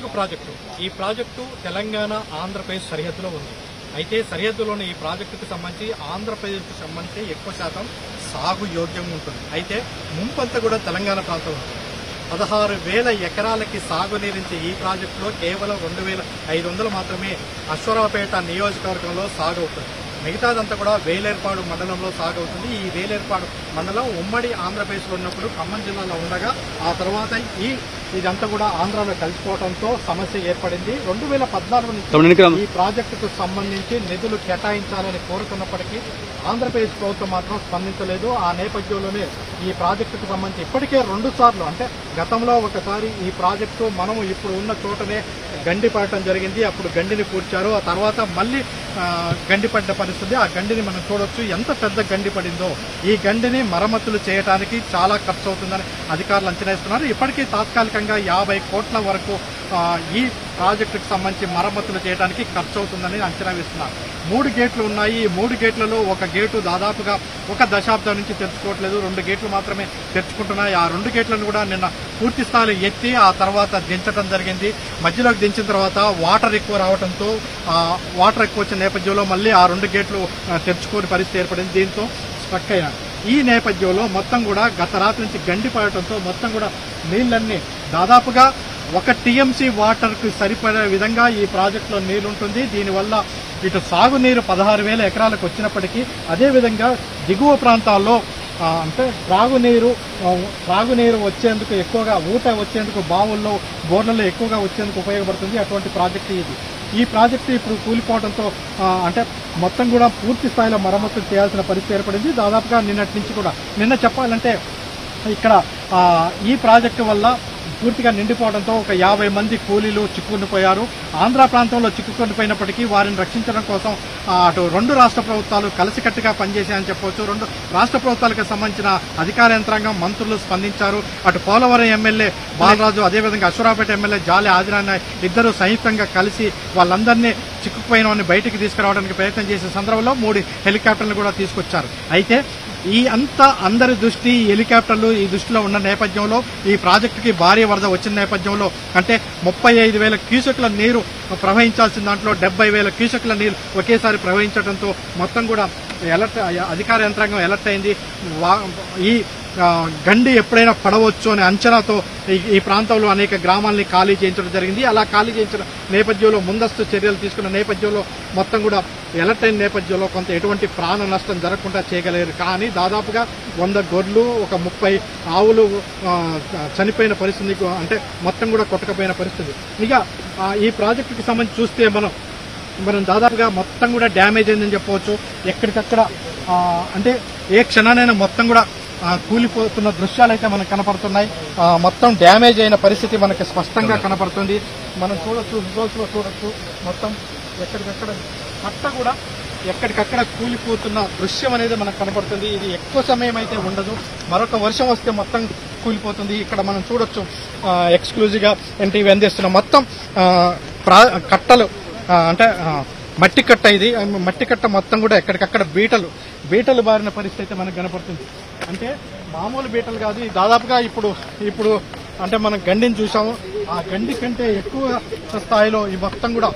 Pedavagu project ఈ project Telangana Andhra Pradesh సరిహద్దులో ఉంది అయితే సరిహద్దులోని ఈ ప్రాజెక్టుకు సంబంధించి ఆంధ్రప్రదేశ్కు సంబంధించి ఎక్కువ శాతం సాగు యోగ్యం ఉంటుంది అయితే ముంపంతా కూడా తెలంగాణ ప్రాంతంలో ఉంటుంది పదహారు వేల ఎకరాలకి సాగునీరించే ఈ ప్రాజెక్టులో కేవలం రెండు వేల ఐదు వందలు మాత్రమే అశ్వరావుపేట నియోజకవర్గంలో సాగు అవుతుంది మిగతాదంతా కూడా వేలేర్పాడు మండలంలో సాగవుతుంది ఈ వేలేర్పాడు మండలం ఉమ్మడి ఆంధ్రప్రదేశ్లో ఉన్నప్పుడు ఖమ్మం జిల్లాలో ఉండగా ఆ తర్వాత ఈ ఇదంతా కూడా ఆంధ్రాలో కలిసిపోవడంతో సమస్య ఏర్పడింది రెండు వేల పద్నాలుగు నుంచి ఈ ప్రాజెక్టుకు సంబంధించి నిధులు కేటాయించాలని కోరుతున్నప్పటికీ ఆంధ్రప్రదేశ్ ప్రభుత్వం మాత్రం స్పందించలేదు ఆ నేపథ్యంలోనే ఈ ప్రాజెక్టుకు సంబంధించి ఇప్పటికే రెండు సార్లు అంటే గతంలో ఒకసారి ఈ ప్రాజెక్టు మనము ఇప్పుడు ఉన్న చోటనే గండి పడటం జరిగింది అప్పుడు గండిని పూడ్చారు ఆ తర్వాత మళ్ళీ ఆ, గండి పడ్డ పరిస్థితి ఆ గండిని మనం చూడొచ్చు ఎంత పెద్ద గండి పడిందో ఈ గండిని మరమ్మతులు చేయడానికి చాలా ఖర్చు అవుతుందని అధికారులు అంచనా వేస్తున్నారు ఇప్పటికీ తాత్కాలికంగా యాభై కోట్ల వరకు ఆ, ఈ ప్రాజెక్టుకు సంబంధించి మరమ్మతులు చేయడానికి ఖర్చు అవుతుందని అంచనా వేస్తున్నారు మూడు గేట్లు ఉన్నాయి ఈ మూడు గేట్లలో ఒక గేటు దాదాపుగా ఒక దశాబ్దం నుంచి తెరుచుకోవట్లేదు రెండు గేట్లు మాత్రమే తెరుచుకుంటున్నాయి ఆ రెండు గేట్లను కూడా నిన్న పూర్తి స్థాయిలో ఎత్తి ఆ తర్వాత దించడం జరిగింది మధ్యలోకి దించిన తర్వాత వాటర్ ఎక్కువ రావడంతో ఆ, వాటర్ ఎక్కువ వచ్చిన నేపథ్యంలో మళ్ళీ ఆ రెండు గేట్లు ఆ, తెరుచుకోని పరిస్థితి ఏర్పడింది దీంతో స్ట్రక్ అయ్యారు ఈ నేపథ్యంలో మొత్తం కూడా గత రాత్రి నుంచి గండి పడటంతో మొత్తం కూడా నీళ్ళన్నీ దాదాపుగా ఒక టీఎంసీ వాటర్ కు సరిపడే విధంగా ఈ ప్రాజెక్టులో నీరు ఉంటుంది దీనివల్ల ఇటు సాగునీరు పదహారు వేల ఎకరాలకు వచ్చినప్పటికీ అదేవిధంగా దిగువ ప్రాంతాల్లో ఆ, అంటే త్రాగునీరు ఆ, త్రాగునీరు వచ్చేందుకు ఎక్కువగా ఊట వచ్చేందుకు బావుల్లో బోర్లలో ఎక్కువగా వచ్చేందుకు ఉపయోగపడుతుంది అటువంటి ప్రాజెక్టు ఇది ఈ ప్రాజెక్టు ఇప్పుడు కూలిపోవడంతో ఆ, అంటే మొత్తం కూడా పూర్తి స్థాయిలో మరమ్మతులు చేయాల్సిన పరిస్థితి ఏర్పడింది దాదాపుగా నిన్నటి నుంచి కూడా నిన్న చెప్పాలంటే ఇక్కడ ఆ, ఈ ప్రాజెక్టు వల్ల పూర్తిగా నిండిపోవడంతో ఒక యాభై మంది కూలీలు చిక్కుకుండిపోయారు ఆంధ్ర ప్రాంతంలో చిక్కుకుండిపోయినప్పటికీ వారిని రక్షించడం కోసం ఆ, అటు రెండు రాష్ట్ర ప్రభుత్వాలు కలిసికట్టుగా పనిచేశాయని చెప్పవచ్చు రెండు రాష్ట్ర ప్రభుత్వాలకు సంబంధించిన అధికార యంత్రాంగం మంత్రులు స్పందించారు అటు పోలవరం ఎమ్మెల్యే బాలరాజు అదేవిధంగా అశ్వరాపేట ఎమ్మెల్యే జాలి ఆదిరాన్న ఇద్దరు సంయుక్తంగా కలిసి వాళ్ళందరినీ చిక్కుకుపోయిన వారిని బయటికి తీసుకురావడానికి ప్రయత్నం చేసే సందర్భంలో మూడు హెలికాప్టర్లు కూడా తీసుకొచ్చారు అయితే ఈ అంత అందరి దృష్టి ఈ హెలికాప్టర్లు ఈ దృష్టిలో ఉన్న నేపథ్యంలో ఈ ప్రాజెక్టుకి భారీ వరద వచ్చిన నేపథ్యంలో అంటే ముప్పై ఐదు వేల క్యూసెక్ల నీరు ప్రవహించాల్సిన దాంట్లో డెబ్బై వేల క్యూసెక్ల నీరు ఒకేసారి ప్రవహించడంతో మొత్తం కూడా ఎలర్ట్ అధికార యంత్రాంగం ఎలర్ట్ అయింది వా- ఈ ఆ, గండి ఎప్పుడైనా పడవచ్చు అనే అంచనాతో ఈ- ఈ ప్రాంతంలో అనేక గ్రామాల్ని ఖాళీ చేయించడం జరిగింది అలా ఖాళీ చేయించిన నేపథ్యంలో ముందస్తు చర్యలు తీసుకున్న నేపథ్యంలో మొత్తం కూడా ఎలర్ట్ అయిన నేపథ్యంలో కొంత ఎటువంటి ప్రాణ నష్టం జరగకుండా చేయగలిగారు కానీ దాదాపుగా వంద గొర్రెలు ఒక ముప్పై ఆవులు ఆ, చనిపోయిన పరిస్థితి అంటే మొత్తం కూడా కొట్టకపోయిన పరిస్థితి ఇక ఆ, ఈ ప్రాజెక్టుకి సంబంధించి చూస్తే మనం మనం దాదాపుగా మొత్తం కూడా డ్యామేజ్ అయిందని చెప్పవచ్చు ఎక్కడికక్కడ ఆ, అంటే ఏ క్షణానైనా మొత్తం కూడా ఆ, కూలిపోతున్న దృశ్యాలు అయితే మనకు కనపడుతున్నాయి ఆ, మొత్తం డ్యామేజ్ అయిన పరిస్థితి మనకి స్పష్టంగా కనపడుతుంది మనం చూడొచ్చు విజువల్స్ లో చూడొచ్చు మొత్తం ఎక్కడికక్కడ కట్ట కూడా ఎక్కడికక్కడ కూలిపోతున్న దృశ్యం అనేది మనకు కనపడుతుంది ఇది ఎక్కువ సమయం అయితే ఉండదు మరొక వర్షం వస్తే మొత్తం కూలిపోతుంది ఇక్కడ మనం చూడొచ్చు ఎక్స్క్లూజివ్ గా ఎన్టీవీ అందిస్తున్న మొత్తం ఆ, ప్రా- కట్టలు ఆ, అంటే ఆ, మట్టి కట్ట ఇది ఆ మట్టి కట్ట మొత్తం కూడా ఎక్కడికక్కడ బీటలు బీటలు బారిన పరిస్థితి అయితే మనకు కనపడుతుంది అంటే మామూలు బీటలు కాదు ఇది దాదాపుగా ఇప్పుడు ఇప్పుడు అంటే మనం గండిని చూసాము ఆ గండి కంటే ఎక్కువ స్థాయిలో ఈ మొత్తం కూడా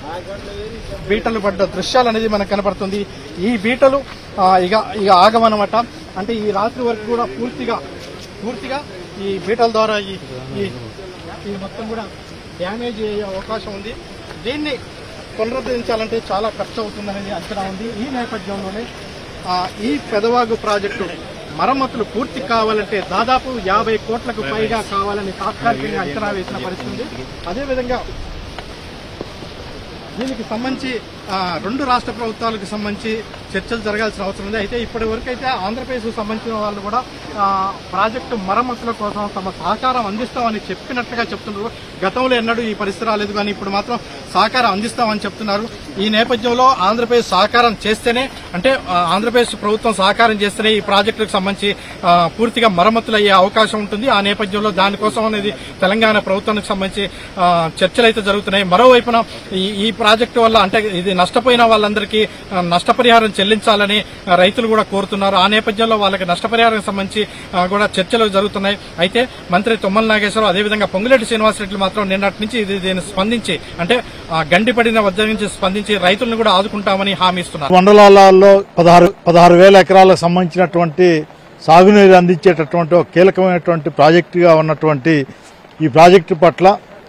బీటలు పడ్డ దృశ్యాలు అనేది మనకు కనపడుతుంది ఈ బీటలు ఆ, ఇక ఇక ఆగమనమాట అంటే ఈ రాత్రి వరకు కూడా పూర్తిగా పూర్తిగా ఈ బీటల ద్వారా ఈ ఈ- ఈ మొత్తం కూడా డ్యామేజ్ అయ్యే అవకాశం ఉంది దీన్ని పునరుద్ధరించాలంటే చాలా ఖర్చు అవుతుందనేది అంచనా ఉంది ఈ నేపథ్యంలోనే ఆ, ఈ పెదవాగు ప్రాజెక్టు మరమ్మతులు పూర్తి కావాలంటే దాదాపు యాభై కోట్లకు పైగా కావాలని తాత్కాలికంగా అంచనా వేసిన పరిస్థితి ఉంది అదేవిధంగా దీనికి సంబంధించి ఆ, రెండు రాష్ట్ర ప్రభుత్వాలకు సంబంధించి చర్చలు జరగాల్సిన అవసరం ఉంది అయితే ఇప్పటి వరకు అయితే ఆంధ్రప్రదేశ్ సంబంధించిన వాళ్ళు కూడా ఆ, ప్రాజెక్టు మరమ్మతుల కోసం తమ సహకారం అందిస్తామని చెప్పినట్టుగా చెప్తున్నారు గతంలో ఎన్నడూ ఈ పరిస్థితి రాలేదు కానీ ఇప్పుడు మాత్రం సహకారం అందిస్తామని చెప్తున్నారు ఈ నేపథ్యంలో ఆంధ్రప్రదేశ్ సహకారం చేస్తేనే అంటే ఆ, ఆంధ్రప్రదేశ్ ప్రభుత్వం సహకారం చేస్తేనే ఈ ప్రాజెక్టుకు సంబంధించి ఆ, పూర్తిగా మరమ్మతులు అయ్యే అవకాశం ఉంటుంది ఆ నేపథ్యంలో దానికోసం అనేది తెలంగాణ ప్రభుత్వానికి సంబంధించి ఆ, చర్చలు అయితే జరుగుతున్నాయి మరోవైపున ఈ ఈ ప్రాజెక్టు వల్ల అంటే ఇది ఇది నష్టపోయిన వాళ్ళందరికీ ఆ, నష్టపరిహారం చెల్లించాలని ఆ, రైతులు కూడా కోరుతున్నారు ఆ నేపథ్యంలో వాళ్ళకి నష్టపరిహారం సంబంధించి ఆ, కూడా చర్చలు జరుగుతున్నాయి అయితే మంత్రి తుమ్మల నాగేశ్వరరావు అదేవిధంగా పొంగులేటి శ్రీనివాసరెడ్డి మాత్రం నిన్నటి నుంచి ఇది దీన్ని స్పందించి అంటే ఆ, గండిపడిన వద్ద నుంచి స్పందించి రైతులను కూడా ఆదుకుంటామని హామీ ఇస్తున్నారు మండలాలలో పదహారు పదహారు వేల ఎకరాలకు సంబంధించినటువంటి సాగునీరు అందించేటటువంటి ఒక కీలకమైనటువంటి ప్రాజెక్టుగా ఉన్నటువంటి ఈ ప్రాజెక్టు పట్ల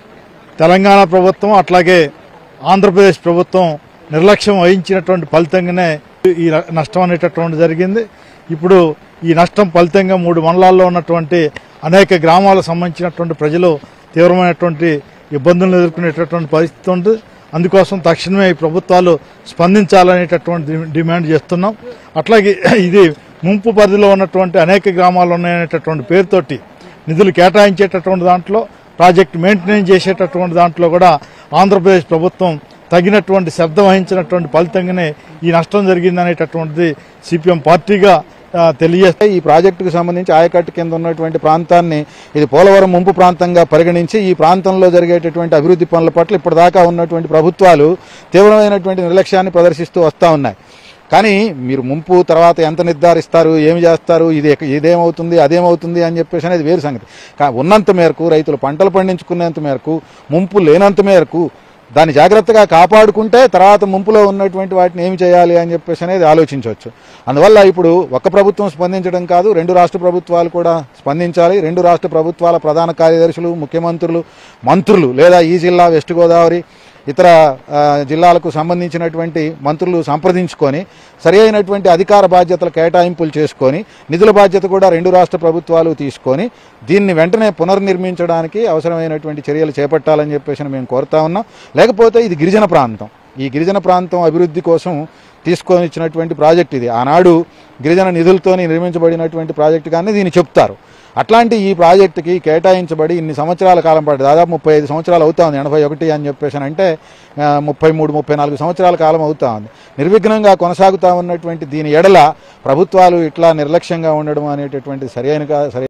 తెలంగాణ ప్రభుత్వం అట్లాగే ఆంధ్రప్రదేశ్ ప్రభుత్వం నిర్లక్ష్యం వహించినటువంటి ఫలితంగానే ఈ నష్టం అనేటటువంటి జరిగింది ఇప్పుడు ఈ నష్టం ఫలితంగా మూడు మండలాల్లో ఉన్నటువంటి అనేక గ్రామాలకు సంబంధించినటువంటి ప్రజలు తీవ్రమైనటువంటి ఇబ్బందులను ఎదుర్కొనేటటువంటి పరిస్థితి ఉంది అందుకోసం తక్షణమే ఈ ప్రభుత్వాలు స్పందించాలనేటటువంటి డి- డిమాండ్ చేస్తున్నాం అట్లాగే ఇది ముంపు పరిధిలో ఉన్నటువంటి అనేక గ్రామాలు ఉన్నాయనేటటువంటి పేరుతోటి నిధులు కేటాయించేటటువంటి దాంట్లో ప్రాజెక్ట్ మెయింటెనెన్స్ చేసేటటువంటి దాంట్లో కూడా ఆంధ్రప్రదేశ్ ప్రభుత్వం తగినటువంటి శ్రద్ధ వహించినటువంటి ఫలితంగానే ఈ నష్టం జరిగిందనేటటువంటిది సిపిఎం పార్టీగా ఆ, తెలియజేస్తే ఈ ప్రాజెక్టుకు సంబంధించి ఆయకట్టు కింద ఉన్నటువంటి ప్రాంతాన్ని ఇది పోలవరం ముంపు ప్రాంతంగా పరిగణించి ఈ ప్రాంతంలో జరిగేటటువంటి అభివృద్ధి పనుల పట్ల ఇప్పటిదాకా ఉన్నటువంటి ప్రభుత్వాలు తీవ్రమైనటువంటి నిర్లక్ష్యాన్ని ప్రదర్శిస్తూ వస్తూ ఉన్నాయి కానీ మీరు ముంపు తర్వాత ఎంత నిర్ధారిస్తారు ఏమి చేస్తారు ఇది ఎక్క- ఇదేమవుతుంది అదేమవుతుంది అని చెప్పేసి అనేది వేరు సంగతి కా ఉన్నంత మేరకు రైతులు పంటలు పండించుకునేంత మేరకు ముంపు లేనంత మేరకు దాన్ని జాగ్రత్తగా కాపాడుకుంటే తర్వాత ముంపులో ఉన్నటువంటి వాటిని ఏమి చేయాలి అని చెప్పేసి అనేది ఆలోచించవచ్చు అందువల్ల ఇప్పుడు ఒక్క ప్రభుత్వం స్పందించడం కాదు రెండు రాష్ట్ర ప్రభుత్వాలు కూడా స్పందించాలి రెండు రాష్ట్ర ప్రభుత్వాల ప్రధాన కార్యదర్శులు ముఖ్యమంత్రులు మంత్రులు లేదా ఈ జిల్లా వెస్ట్ గోదావరి ఇతర ఆ, జిల్లాలకు సంబంధించినటువంటి మంత్రులు సంప్రదించుకొని సరి అయినటువంటి అధికార బాధ్యతల కేటాయింపులు చేసుకొని నిధుల బాధ్యత కూడా రెండు రాష్ట్ర ప్రభుత్వాలు తీసుకొని దీన్ని వెంటనే పునర్నిర్మించడానికి అవసరమైనటువంటి చర్యలు చేపట్టాలని చెప్పేసి మేము కోరుతా ఉన్నాం లేకపోతే ఇది గిరిజన ప్రాంతం ఈ గిరిజన ప్రాంతం అభివృద్ధి కోసం తీసుకొని ఇచ్చినటువంటి ప్రాజెక్ట్ ఇది ఆనాడు గిరిజన నిధులతోని నిర్మించబడినటువంటి ప్రాజెక్టు కానీ దీన్ని చెప్తారు అట్లాంటి ఈ ప్రాజెక్టుకి కేటాయించబడి ఇన్ని సంవత్సరాల కాలం పాటు దాదాపు ముప్పై ఐదు సంవత్సరాలు అవుతా ఉంది ఎనభై ఒకటి అని చెప్పేసి అని అంటే ఆ, ముప్పై మూడు ముప్పై నాలుగు సంవత్సరాల కాలం అవుతా ఉంది నిర్విఘ్నంగా కొనసాగుతా ఉన్నటువంటి దీని ఎడల ప్రభుత్వాలు ఇట్లా నిర్లక్ష్యంగా ఉండడం అనేటటువంటి సరైన కా- సరైన